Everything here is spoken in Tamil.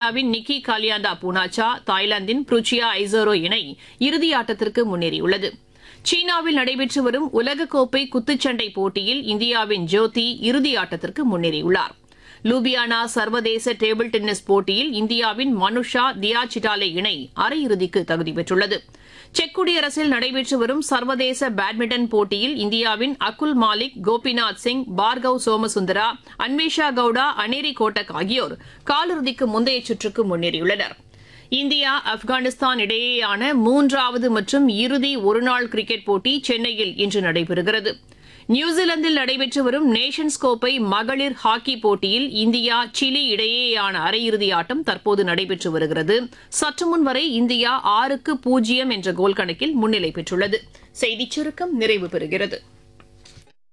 இந்தியாவின் நிக்கி காலியாந்தா பூனாச்சா தாய்லாந்தின் புருச்சியா ஐசோரோ இணை இறுதி ஆட்டத்திற்கு முன்னேறியுள்ளது சீனாவில் நடைபெற்று வரும் உலகக்கோப்பை குத்துச்சண்டை போட்டியில் இந்தியாவின் ஜோதி இறுதி ஆட்டத்திற்கு முன்னேறியுள்ளார் லூபியானா சர்வதேச டேபிள் டென்னிஸ் போட்டியில் இந்தியாவின் மனுஷா தியா சிட்டாலே இணை அரையிறுதிக்கு தகுதி பெற்றுள்ளது செக் குடியரசில் நடைபெற்று வரும் சர்வதேச பேட்மிண்டன் போட்டியில் இந்தியாவின் அகுல் மாலிக் கோபிநாத் சிங் பார்கவ் சோமசுந்தரா அன்வேஷா கவுடா அனேரி கோட்டக் ஆகியோர் காலிறுதிக்கு முந்தைய சுற்றுக்கு முன்னேறியுள்ளனா் இந்தியா ஆப்கானிஸ்தான் இடையேயான மூன்றாவது மற்றும் இறுதி ஒருநாள் கிரிக்கெட் போட்டி சென்னையில் இன்று நடைபெறுகிறது நியூசிலாந்தில் நடைபெற்று வரும் நேஷன்ஸ் கோப்பை மகளிர் ஹாக்கி போட்டியில் இந்தியா சிலி இடையேயான அரையிறுதி ஆட்டம் தற்போது நடைபெற்று வருகிறது சற்று முன் வரை இந்தியா ஆறுக்கு பூஜ்ஜியம் என்ற கோல் கணக்கில் முன்னிலை பெற்றுள்ளது செய்திச் சுருக்கம் நிறைவு பெறுகிறது